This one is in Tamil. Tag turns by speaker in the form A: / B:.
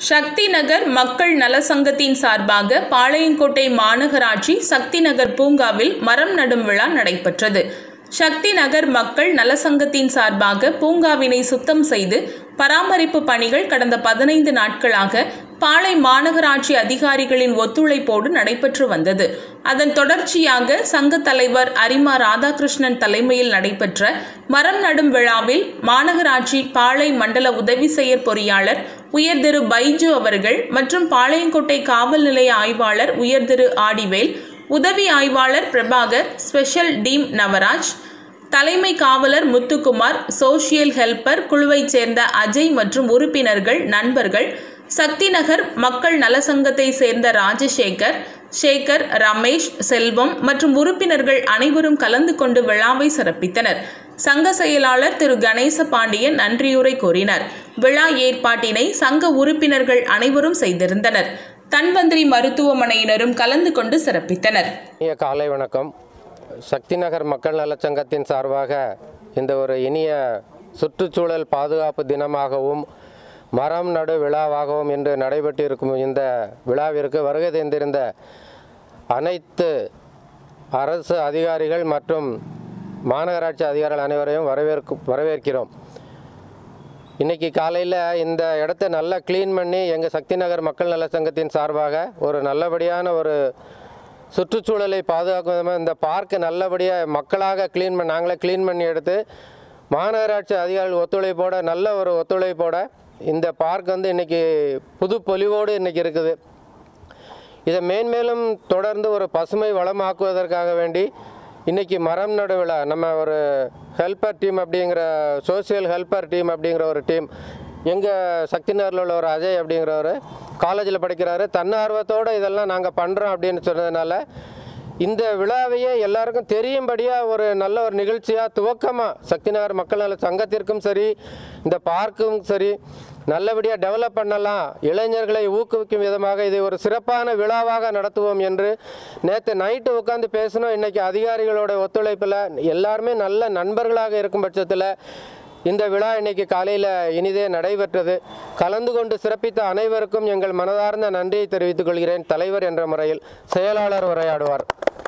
A: சக்தி நகர் மக்கள் நல சங்கத்தின் சார்பாக பாளையங்கோட்டை மாநகராட்சி சக்தி நகர் பூங்காவில் மரம் நடும் விழா நடைபெற்றது சக்தி நகர் மக்கள் நல சங்கத்தின் சார்பாக பூங்காவினை சுத்தம் செய்து பராமரிப்பு பணிகள் கடந்த பதினைந்து நாட்களாக பாளை மாநகராட்சி அதிகாரிகளின் ஒத்துழைப்போடு நடைபெற்று வந்தது அதன் தொடர்ச்சியாக சங்க தலைவர் அரிமா ராதாகிருஷ்ணன் தலைமையில் நடைபெற்ற மரம் நடும் விழாவில் மாநகராட்சி பாளை மண்டல உதவி செயற் பொறியாளர் உயர் திரு பைஜு அவர்கள் மற்றும் பாளையங்கோட்டை காவல் நிலைய ஆய்வாளர் உயர் திரு ஆடிவேல் உதவி ஆய்வாளர் பிரபாகர் ஸ்பெஷல் டீம் நவராஜ் தலைமை காவலர் முத்துக்குமார் சோஷியல் ஹெல்ப்பர் குழுவைச் சேர்ந்த அஜய் மற்றும் உறுப்பினர்கள் நண்பர்கள் சக்தி நகர் மக்கள் நல சங்கத்தை சேர்ந்த ராஜசேகர் சேகர் ரமேஷ் செல்வம் மற்றும் உறுப்பினர்கள் அனைவரும் கலந்து கொண்டு விழாவை சிறப்பித்தனர் சங்க செயலாளர் திரு கணேச பாண்டியன் நன்றியுரை கூறினார் விழா ஏற்பாட்டினை சங்க உறுப்பினர்கள் அனைவரும் செய்திருந்தனர் தன்வந்திரி மருத்துவமனையினரும் கலந்து கொண்டு சிறப்பித்தனர்
B: இனிய காலை வணக்கம் சக்தி நகர் மக்கள் நலச் சங்கத்தின் சார்பாக இந்த ஒரு இனிய சுற்றுச்சூழல் பாதுகாப்பு தினமாகவும் மரம் நடு விழாவாகவும் இன்று நடைபெற்றிருக்கும் இந்த விழாவிற்கு வருகை தந்திருந்த அனைத்து அரசு அதிகாரிகள் மற்றும் மாநகராட்சி அதிகாரிகள் அனைவரையும் வரவேற்கும் வரவேற்கிறோம் இன்றைக்கி காலையில் இந்த இடத்த நல்லா க்ளீன் பண்ணி எங்கள் சக்தி நகர் மக்கள் நல சங்கத்தின் சார்பாக ஒரு நல்லபடியான ஒரு சுற்றுச்சூழலை பாதுகாக்கும் விதமாக இந்த பார்க்கை நல்லபடியாக மக்களாக க்ளீன் பண்ணி நாங்களே க்ளீன் பண்ணி எடுத்து மாநகராட்சி அதிகாரிகள் ஒத்துழைப்போட நல்ல ஒரு ஒத்துழைப்போட இந்த பார்க் வந்து இன்றைக்கி புது பொலிவோடு இன்றைக்கி இருக்குது இதை மேன்மேலும் தொடர்ந்து ஒரு பசுமை வளமாக்குவதற்காக வேண்டி இன்றைக்கி மரம் நடு விழா நம்ம ஒரு ஹெல்ப்பர் டீம் அப்படிங்கிற சோசியல் ஹெல்ப்பர் டீம் அப்படிங்கிற ஒரு டீம் எங்கள் சக்தி நகரில் உள்ள ஒரு அஜய் அப்படிங்கிறவர் காலேஜில் படிக்கிறாரு தன்னார்வத்தோடு இதெல்லாம் நாங்கள் பண்ணுறோம் அப்படின்னு சொன்னதுனால இந்த விழாவையே எல்லாருக்கும் தெரியும்படியாக ஒரு நல்ல ஒரு நிகழ்ச்சியாக துவக்கமாக சக்தி நகர் மக்கள் நல சங்கத்திற்கும் சரி இந்த பார்க்கும் சரி நல்லபடியாக டெவலப் பண்ணலாம் இளைஞர்களை ஊக்குவிக்கும் விதமாக இதை ஒரு சிறப்பான விழாவாக நடத்துவோம் என்று நேற்று நைட்டு உட்காந்து பேசணும் இன்றைக்கி அதிகாரிகளோட ஒத்துழைப்பில் எல்லாருமே நல்ல நண்பர்களாக இருக்கும் பட்சத்தில் இந்த விழா இன்னைக்கு காலையில் இனிதே நடைபெற்றது கலந்து கொண்டு சிறப்பித்த அனைவருக்கும் எங்கள் மனதார்ந்த நன்றியை தெரிவித்துக் கொள்கிறேன் தலைவர் என்ற முறையில் செயலாளர் உரையாடுவார்